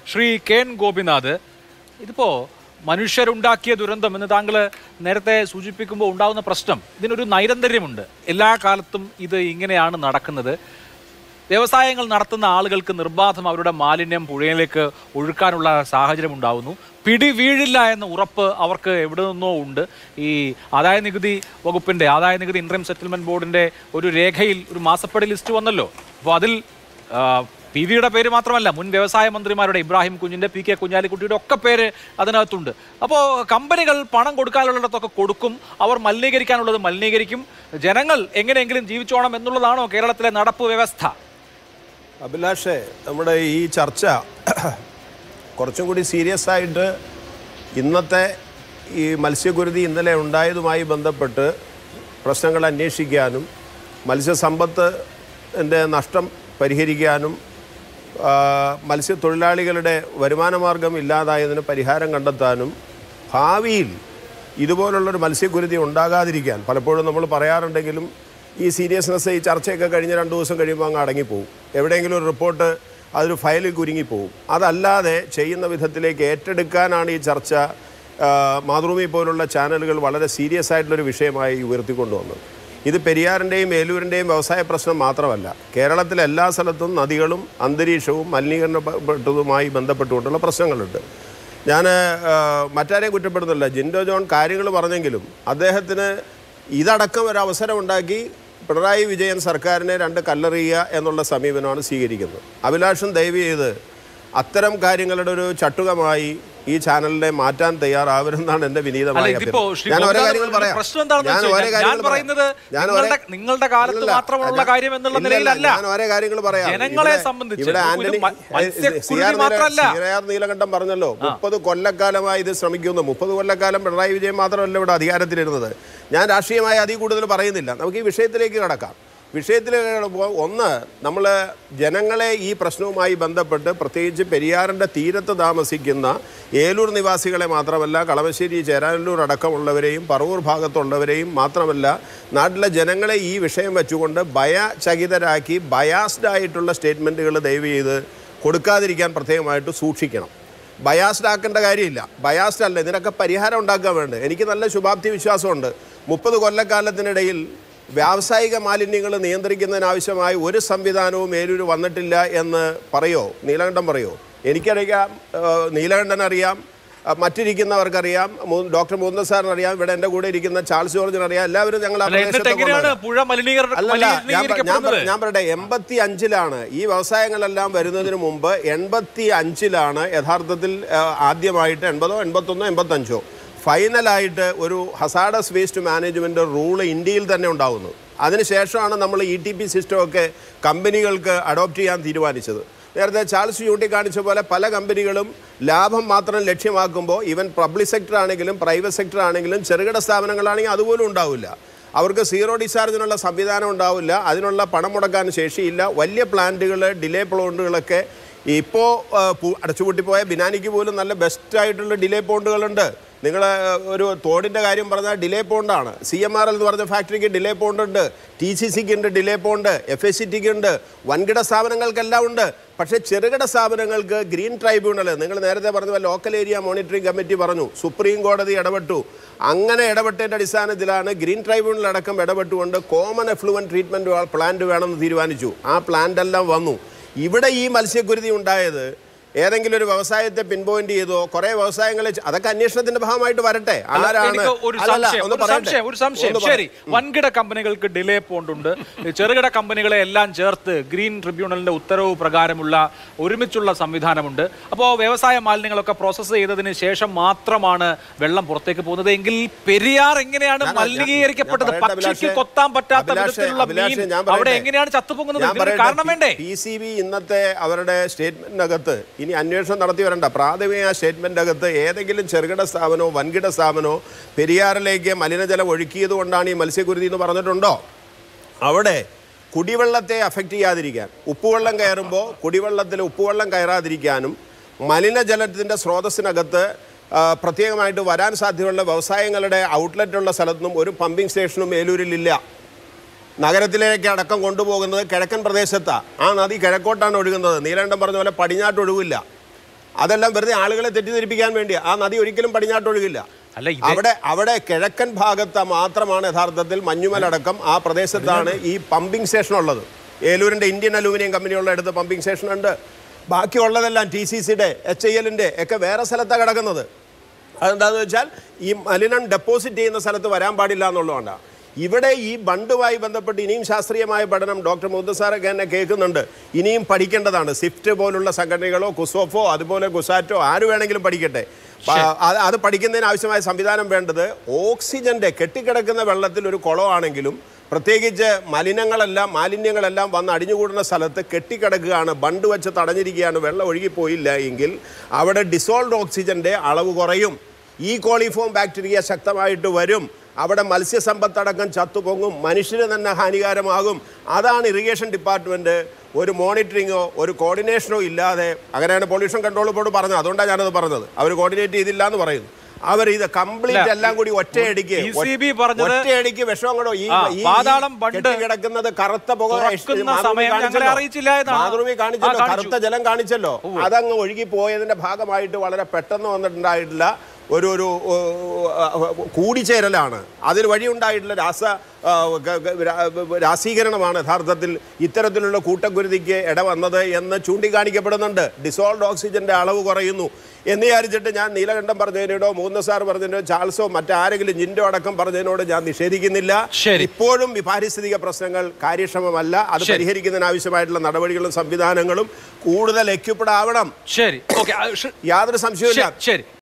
Shri K N Gopinath ഇതിപ്പോ മനുഷ്യരുണ്ടാക്കിയ ദുരന്തം എന്ന് താങ്കൾ നേരത്തെ സൂചിപ്പിക്കുമ്പോൾ ഉണ്ടാകുന്ന പ്രശ്നം ഇതിനൊരു നൈരന്തര്യമുണ്ട് എല്ലാ കാലത്തും ഇത് ഇങ്ങനെയാണ് നടക്കുന്നത് വ്യവസായങ്ങൾ നടത്തുന്ന ആളുകൾക്ക് നിർബാധം അവരുടെ മാലിന്യം പുഴയിലേക്ക് ഒഴുക്കാനുള്ള സാഹചര്യം ഉണ്ടാവുന്നു പിടി വീഴില്ല എന്ന ഉറപ്പ് അവർക്ക് എവിടെ നിന്നോ ഉണ്ട് ഈ ആദായ നികുതി വകുപ്പിന്റെ ആദായ നികുതി ഇൻട്രീം സെറ്റിൽമെന്റ് ബോർഡിന്റെ ഒരു രേഖയിൽ ഒരു മാസപ്പടി ലിസ്റ്റ് വന്നല്ലോ അപ്പോൾ അതിൽ ആ, പി വിയുടെ പേര് മാത്രമല്ല മുൻ വ്യവസായ മന്ത്രിമാരുടെ ഇബ്രാഹിം കുഞ്ഞിന്റെ പി കെ കുഞ്ഞാലിക്കുട്ടിയുടെ ഒക്കെ പേര് അതിനകത്തുണ്ട് അപ്പോൾ കമ്പനികൾ പണം കൊടുക്കാനുള്ളിടത്തൊക്കെ കൊടുക്കും അവർ മലിനീകരിക്കാനുള്ളത് മലിനീകരിക്കും ജനങ്ങൾ എങ്ങനെയെങ്കിലും ജീവിച്ചോണം എന്നുള്ളതാണോ കേരളത്തിലെ നടപ്പ് വ്യവസ്ഥ അഭിലാഷേ നമ്മുടെ ഈ ചർച്ച കുറച്ചും കൂടി സീരിയസ് ആയിട്ട് ഇന്നത്തെ ഈ മത്സ്യക്കുരുതി ഇന്നലെ ഉണ്ടായതുമായി ബന്ധപ്പെട്ട് പ്രശ്നങ്ങൾ അന്വേഷിക്കാനും മത്സ്യസമ്പത്തിൻ്റെ നഷ്ടം പരിഹരിക്കാനും ആ, മത്സ്യത്തൊഴിലാളികളുടെ വരുമാന മാർഗം ഇല്ലാതായതിന് പരിഹാരം കണ്ടെത്താനും ഭാവിയിൽ ഇതുപോലുള്ളൊരു മത്സ്യക്കുരുതി ഉണ്ടാകാതിരിക്കാൻ പലപ്പോഴും നമ്മൾ പറയാറുണ്ടെങ്കിലും ഈ സീരിയസ്നെസ് ഈ ചർച്ചയൊക്കെ കഴിഞ്ഞ് രണ്ട് ദിവസം കഴിയുമ്പോൾ അങ്ങ് അടങ്ങിപ്പോവും എവിടെയെങ്കിലും ഒരു റിപ്പോർട്ട് അതൊരു ഫയലിൽ കുരുങ്ങിപ്പോവും അതല്ലാതെ ചെയ്യുന്ന വിധത്തിലേക്ക് ഏറ്റെടുക്കാനാണ് ഈ ചർച്ച ആ, മാതൃഭൂമി പോലുള്ള ചാനലുകൾ വളരെ സീരിയസ് ആയിട്ടുള്ളൊരു വിഷയമായി ഉയർത്തിക്കൊണ്ടുവന്നത് ഇത് പെരിയാറിൻ്റെയും ഏലൂരിൻ്റെയും വ്യവസായ പ്രശ്നം മാത്രമല്ല കേരളത്തിലെ എല്ലാ സ്ഥലത്തും നദികളും അന്തരീക്ഷവും മലിനീകരണപ്പെട്ടതുമായി ബന്ധപ്പെട്ടുകൊണ്ടുള്ള പ്രശ്നങ്ങളുണ്ട് ഞാൻ മറ്റാരെയും കുറ്റപ്പെടുന്നില്ല ജിൻഡോ ജോൺ കാര്യങ്ങൾ പറഞ്ഞെങ്കിലും അദ്ദേഹത്തിന് ഇതടക്കം ഒരു അവസരം ഉണ്ടാക്കി പിണറായി വിജയൻ സർക്കാരിനെ രണ്ട് കല്ലെറിയുക എന്നുള്ള സമീപനമാണ് സ്വീകരിക്കുന്നത് അഭിലാഷം ദയവ് ചെയ്ത് അത്തരം കാര്യങ്ങളുടെ ഒരു ചട്ടുകമായി ഈ ചാനലിനെ മാറ്റാൻ തയ്യാറാവരുതെന്നാണ് എൻ്റെ വിനീതമായ അല്ല ഇതിപ്പോ അഭ്യർത്ഥന. ശ്രീ ഞാൻ ഓരോ ഗോപിനാഥ് കാര്യങ്ങൾ പറയാം പ്രശ്നം എന്താണെന്ന് ഞാൻ വെച്ച് ഓരോ കഴിഞ്ഞാൽ കാര്യങ്ങൾ ഞാൻ പറയുന്നത് പറയാം. ഞാൻ ഓരോ- നിങ്ങളുടെ നിങ്ങളുടെ കാലത്ത് അല്ലല്ല, മാത്രമുള്ള ഞാൻ- കാര്യം എന്നുള്ള ഇല്ലല്ല, നിലയിലല്ല ഞാൻ ഓരോ കാര്യങ്ങൾ പറയാം ജനങ്ങളെ ഇവിടെ- സംബന്ധിച്ച് ഇവിടെ ഇത് ആന്റണി മ- മത്സ്യക്കുരുതി സി ആർ നീല- മാത്രമല്ല. സി ആർ നീലകണ്ഠൻ പറഞ്ഞല്ലോ മുപ്പത് കൊല്ലക്കാലമായി ഇത് ശ്രമിക്കുന്നു മുപ്പത് കൊല്ലക്കാലം പിണറായി വിജയൻ മാത്രമല്ല ഇവിടെ അധികാരത്തിലിരുന്നത് ഞാൻ രാഷ്ട്രീയമായി അതിൽ കൂടുതൽ പറയുന്നില്ല നമുക്ക് ഈ വിഷയത്തിലേക്ക് കടക്കാം വിഷയത്തിലേക്ക് കടക്കുമ്പോൾ ഒന്ന് നമ്മൾ ജനങ്ങളെ ഈ പ്രശ്നവുമായി ബന്ധപ്പെട്ട് പ്രത്യേകിച്ച് പെരിയാറിൻ്റെ തീരത്ത് താമസിക്കുന്ന ഏലൂർ നിവാസികളെ മാത്രമല്ല കളമശ്ശേരി ചേരാനല്ലൂർ അടക്കമുള്ളവരെയും പറവൂർ ഭാഗത്തുള്ളവരെയും മാത്രമല്ല നാട്ടിലെ ജനങ്ങളെ ഈ വിഷയം വെച്ചുകൊണ്ട് ഭയചകിതരാക്കി ബയാസ്ഡ് ആയിട്ടുള്ള സ്റ്റേറ്റ്മെൻറ്റുകൾ ദയവ് ചെയ്ത് കൊടുക്കാതിരിക്കാൻ പ്രത്യേകമായിട്ട് സൂക്ഷിക്കണം ബയാസ്ഡ് ആക്കേണ്ട കാര്യമില്ല ബയാസ്ഡ് അല്ല ഇതിനൊക്കെ പരിഹാരം ഉണ്ടാക്കാൻ വേണ്ടത് എനിക്ക് നല്ല ശുഭാപ്തി വിശ്വാസമുണ്ട് മുപ്പത് കൊല്ലക്കാലത്തിനിടയിൽ വ്യാവസായിക മാലിന്യങ്ങൾ നിയന്ത്രിക്കുന്നതിനാവശ്യമായി ഒരു സംവിധാനവും ഏലൂർ വന്നിട്ടില്ല എന്ന് പറയോ നീലകണ്ഠൻ പറയോ എനിക്കറിയാം ഏഹ്, നീലകണ്ഠൻ അറിയാം അഹ് മറ്റിരിക്കുന്നവർക്കറിയാം മൂ- ഡോക്ടർ മുകുന്ദ സാറിന് അറിയാം ഇവിടെ എൻ്റെ കൂടെ ഇരിക്കുന്ന ചാൾസ് ജോർജിന് അറിയാം എല്ലാവരും ഞങ്ങൾ ആ അല്ല എന്നിട്ട് പ്രദേശത്തൊക്കെ എങ്ങനെയാണ് ഉള്ളവരാ. പുഴ മലിനീകരണ അല്ലല്ല ഞാൻ പ- ഞാൻ മലിനീകരിക്കപ്പെടുന്നത് പറ- ഞാൻ പറയട്ടെ എൺപത്തി അഞ്ചിലാണ് ഈ വ്യവസായങ്ങളെല്ലാം വരുന്നതിന് മുമ്പ് എൺപത്തി അഞ്ചിലാണ് യഥാർത്ഥത്തിൽ ആ, ആദ്യമായിട്ട് എൺപതോ എൺപത്തൊന്നോ എൺപത്തഞ്ചോ ഫൈനലായിട്ട് ഒരു ഹസാഡസ് വേസ്റ്റ് മാനേജ്മെൻറ്റ് റൂള് ഇന്ത്യയിൽ തന്നെ ഉണ്ടാകുന്നു അതിനുശേഷമാണ് നമ്മൾ ഇ ടി പി സിസ്റ്റമൊക്കെ കമ്പനികൾക്ക് അഡോപ്റ്റ് ചെയ്യാൻ തീരുമാനിച്ചത് നേരത്തെ ചാൾസ് ചൂണ്ടിക്കാണിച്ച പോലെ പല കമ്പനികളും ലാഭം മാത്രം ലക്ഷ്യമാക്കുമ്പോൾ ഈവൻ പബ്ലിക് സെക്ടർ ആണെങ്കിലും പ്രൈവറ്റ് സെക്ടർ ആണെങ്കിലും ചെറുകിട സ്ഥാപനങ്ങളാണെങ്കിൽ അതുപോലും ഉണ്ടാവില്ല അവർക്ക് സീറോ ഡിസ്ചാർജിനുള്ള സംവിധാനം ഉണ്ടാവില്ല അതിനുള്ള പണം മുടക്കാൻ ശേഷിയില്ല വലിയ പ്ലാന്റുകൾ ഡിലേ പ്ലോണ്ടുകളൊക്കെ ഇപ്പോൾ അടച്ചുപൂട്ടിപ്പോയ ബിനാനിക്ക് പോലും നല്ല ബെസ്റ്റ് ആയിട്ടുള്ള ഡിലേ പോണ്ടുകളുണ്ട് നിങ്ങൾ ഒരു തോടിൻ്റെ കാര്യം പറഞ്ഞാൽ ഡിലേ പോണ്ടാണ് സി എം ആർ എൽ എന്ന് പറഞ്ഞ ഫാക്ടറിക്ക് ഡിലേ പോണ്ട് ഉണ്ട് ടി സി സിക്ക് ഉണ്ട് delay pond F S C ടിക്ക് ഉണ്ട് വൻകിട സ്ഥാപനങ്ങൾക്കെല്ലാം ഉണ്ട് പക്ഷേ ചെറുകിട സ്ഥാപനങ്ങൾക്ക് ഗ്രീൻ ട്രൈബ്യൂണൽ നിങ്ങൾ നേരത്തെ പറഞ്ഞ പോലെ ലോക്കൽ ഏരിയ മോണിറ്ററിംഗ് കമ്മിറ്റി പറഞ്ഞു സുപ്രീം കോടതി ഇടപെട്ടു അങ്ങനെ ഇടപെട്ടതിൻ്റെ അടിസ്ഥാനത്തിലാണ് ഗ്രീൻ ട്രൈബ്യൂണൽ അടക്കം ഇടപെട്ടുകൊണ്ട് കോമൺ എഫ്ലുവൻ ട്രീറ്റ്മെൻറ്റ് പ്ലാന്റ് വേണമെന്ന് തീരുമാനിച്ചു ആ പ്ലാന്റ് എല്ലാം വന്നു ഇവിടെ ഈ മത്സ്യക്കുരുതി ഉണ്ടായത് ഏതെങ്കിലും ഒരു വ്യവസായത്തെ പിൻപോയിന്റ് ചെയ്തോ കുറെ വ്യവസായങ്ങളെ ചെ- അതൊക്കെ അന്വേഷണത്തിന്റെ ഭാഗമായിട്ട് വരട്ടെ ആരാണ് എനിക്ക് ഒരു അല്ലല്ല, സംശയം ഒന്ന് ഒരു പറയട്ടെ. സംശയം ഒരു സംശയം ഒന്ന് പറ- ശരി വൻകിട കമ്പനികൾക്ക് ഡിലേ പോണ്ടുണ്ട് ചെറുകിട കമ്പനികളെ എല്ലാം ചേർത്ത് ഗ്രീൻ ട്രിബ്യൂണലിന്റെ ഉത്തരവ് പ്രകാരമുള്ള ഒരുമിച്ചുള്ള സംവിധാനമുണ്ട് അപ്പോൾ വ്യവസായ മാലിന്യങ്ങളൊക്കെ പ്രോസസ്സ് ചെയ്തതിന് ശേഷം മാത്രമാണ് വെള്ളം പുറത്തേക്ക് പോകുന്നത് എങ്കിൽ പെരിയാർ എങ്ങനെയാണ് ഞാൻ- ഞാൻ- മലിനീകരിക്കപ്പെട്ടത് ഞാൻ പറയട്ടെ, പക്ഷിക്ക് അഭിലാഷേ, കൊത്താൻ പറ്റാത്ത അഭിലാഷേ, വിധത്തിലുള്ള അഭിലാഷേ, മീൻ ഞാൻ അവിടെ പറയട്ടെ. എങ്ങനെയാണ് ചത്തുപൊങ്ങുന്നത് ഞാൻ ഇതിന് പറയട്ടെ, കാരണം വേണ്ടേ പി സി ബി ഇന്നത്തെ അവരുടെ സ്റ്റേറ്റ്മെന്റിനകത്ത് ഇനി അന്വേഷണം നടത്തി വരണ്ട പ്രാഥമിക സ്റ്റേറ്റ്മെന്റ് അകത്ത് ഏതെങ്കിലും ചെറുകിട സ്ഥാപനമോ വൻകിട സ്ഥാപനമോ പെരിയാറിലേക്ക് മലിനജലം ഒഴുക്കിയത് കൊണ്ടാണ് ഈ മത്സ്യക്കുരുതി എന്ന് പറഞ്ഞിട്ടുണ്ടോ അവിടെ കുടിവെള്ളത്തെ അഫക്റ്റ് ചെയ്യാതിരിക്കാൻ ഉപ്പുവെള്ളം കയറുമ്പോൾ കുടിവെള്ളത്തിൽ ഉപ്പുവെള്ളം കയറാതിരിക്കാനും മലിനജലത്തിൻ്റെ സ്രോതസ്സിനകത്ത് ആ, പ്രത്യേകമായിട്ട് വരാൻ സാധ്യതയുള്ള വ്യവസായങ്ങളുടെ ഔട്ട്ലെറ്റുള്ള സ്ഥലത്തൊന്നും ഒരു പമ്പിംഗ് സ്റ്റേഷനും ഏലൂരിലില്ല നഗരത്തിലേക്ക് അടക്കം കൊണ്ടുപോകുന്നത് കിഴക്കൻ പ്രദേശത്താണ് ആ നദി കിഴക്കോട്ടാണ് ഒഴുകുന്നത് നീലകണ്ഠം പറഞ്ഞ പോലെ പടിഞ്ഞാട്ട് ഒഴുകില്ല അതെല്ലാം വെറുതെ ആളുകളെ തെറ്റിദ്ധരിപ്പിക്കാൻ വേണ്ടി ആ നദി ഒരിക്കലും പടിഞ്ഞാട്ടൊഴുകില്ല അല്ല ഇത് അവിടെ അവിടെ കിഴക്കൻ ഭാഗത്ത് മാത്രമാണ് യഥാർത്ഥത്തിൽ മഞ്ഞുമലടക്കം ആ പ്രദേശത്താണ് ഈ പമ്പിംഗ് സ്റ്റേഷൻ ഉള്ളത് ഏലൂരിന്റെ ഇന്ത്യൻ അലൂമിനിയം കമ്പനിയുള്ള അടുത്ത് പമ്പിംഗ് സ്റ്റേഷൻ ഉണ്ട് ബാക്കിയുള്ളതെല്ലാം ടി സി സിയുടെ എച്ച് ഐ എല്ലിന്റെ ഒക്കെ വേറെ സ്ഥലത്താണ് കിടക്കുന്നത് അതെന്താന്ന് വെച്ചാൽ ഈ മലിനം ഡെപ്പോസിറ്റ് ചെയ്യുന്ന സ്ഥലത്ത് വരാൻ പാടില്ല എന്നുള്ളതുകൊണ്ടാണ് ഇവിടെ ഈ ബണ്ടുമായി ബന്ധപ്പെട്ട് ഇനിയും ശാസ്ത്രീയമായ പഠനം ഡോക്ടർ മുദ്ദസാറൊക്കെ എന്നെ കേൾക്കുന്നുണ്ട് ഇനിയും പഠിക്കേണ്ടതാണ് സ്വിഫ്റ്റ് പോലുള്ള സംഘടനകളോ കുസോഫോ അതുപോലെ കുസാറ്റോ ആര് വേണമെങ്കിലും പഠിക്കട്ടെ പ- അത് അത് പഠിക്കുന്നതിന് ആവശ്യമായ സംവിധാനം വേണ്ടത് ഓക്സിജന്റെ കെട്ടിക്കിടക്കുന്ന വെള്ളത്തിൽ ഒരു കുളമാണെങ്കിലും പ്രത്യേകിച്ച് മലിനങ്ങളെല്ലാം മാലിന്യങ്ങളെല്ലാം വന്ന് അടിഞ്ഞുകൂടുന്ന സ്ഥലത്ത് കെട്ടിക്കിടക്കുകയാണ് ബണ്ട് വെച്ച് തടഞ്ഞിരിക്കുകയാണ് വെള്ളം ഒഴുകിപ്പോയില്ല എങ്കിൽ അവിടെ ഡിസോൾഡ് ഓക്സിജന്റെ അളവ് കുറയും ഈ കോളിഫോം ബാക്ടീരിയ ശക്തമായിട്ട് വരും അവിടെ മത്സ്യസമ്പത്തടക്കം ചത്തുപൊങ്ങും മനുഷ്യന് തന്നെ ഹാനികാരമാകും അതാണ് ഇറിഗേഷൻ ഡിപ്പാർട്ട്മെന്റ് ഒരു മോണിറ്ററിങ്ങോ ഒരു കോർഡിനേഷനോ ഇല്ലാതെ അങ്ങനെയാണ് പൊല്യൂഷൻ കൺട്രോൾ ബോർഡ് പറഞ്ഞത് അതുകൊണ്ടാണ് ഞാനത് പറഞ്ഞത് അവർ കോർഡിനേറ്റ് ചെയ്തില്ല എന്ന് പറയുന്നു അവർ ഇത് കംപ്ലീറ്റ് ഇല്ല. എല്ലാം കൂടി ഒറ്റയടിക്ക് ECB പറഞ്ഞത് ഒറ്റയടിക്ക് വിഷം കൂടെ ഈ ആ, ഈ- ഈ പാതാളം ബണ്ട് കിടക്കുന്നത് കറുത്ത പുക തുറക്കുന്ന മാതൃഭൂമി സമയം ഞങ്ങളെ കാണിച്ചല്ലോ. അറിയിച്ചില്ല എന്നാണ്. മാതൃഭൂമി ആ, കാണിച്ചല്ലോ കാണിച്ചു. കറുത്ത ജലം കാണിച്ചല്ലോ അതങ്ങ് ഒഴുകി പോയതിന്റെ ഭാഗമായിട്ട് വളരെ പെട്ടെന്ന് വന്നിട്ടുണ്ടായിട്ടുള്ള ഒരു ഒരു ഓ, ആ, കൂടിച്ചേരലാണ് അതിന് വഴിയുണ്ടായിട്ടുള്ള രാസ ആ, ഗ- ഗ- രാ- രാസീകരണമാണ് യഥാർത്ഥത്തിൽ ഇത്തരത്തിലുള്ള കൂട്ടക്കുരുതിക്ക് ഇടവന്നത് എന്ന് ചൂണ്ടിക്കാണിക്കപ്പെടുന്നുണ്ട് ഡിസോൾഡ് ഓക്സിജന്റെ അളവ് കുറയുന്നു എന്ന് വിചാരിച്ചിട്ട് ഞാൻ നീലകണ്ഠം പറഞ്ഞതിനോടോ മൂന്ന് സാർ പറഞ്ഞതിനോ ചാൾസോ മറ്റാരെങ്കിലും ജിൻഡോ അടക്കം പറഞ്ഞതിനോട് ഞാൻ നിഷേധിക്കുന്നില്ല ശരി. ഇപ്പോഴും ഈ പാരിസ്ഥിതിക പ്രശ്നങ്ങൾ കാര്യക്ഷമമല്ല അത് ശരി. പരിഹരിക്കുന്നതിന് ആവശ്യമായിട്ടുള്ള നടപടികളും സംവിധാനങ്ങളും കൂടുതൽ എക്യുപ്പഡ് ആവണം ശരി ഓക്കെ യാതൊരു സംശയവുമില്ല ശരി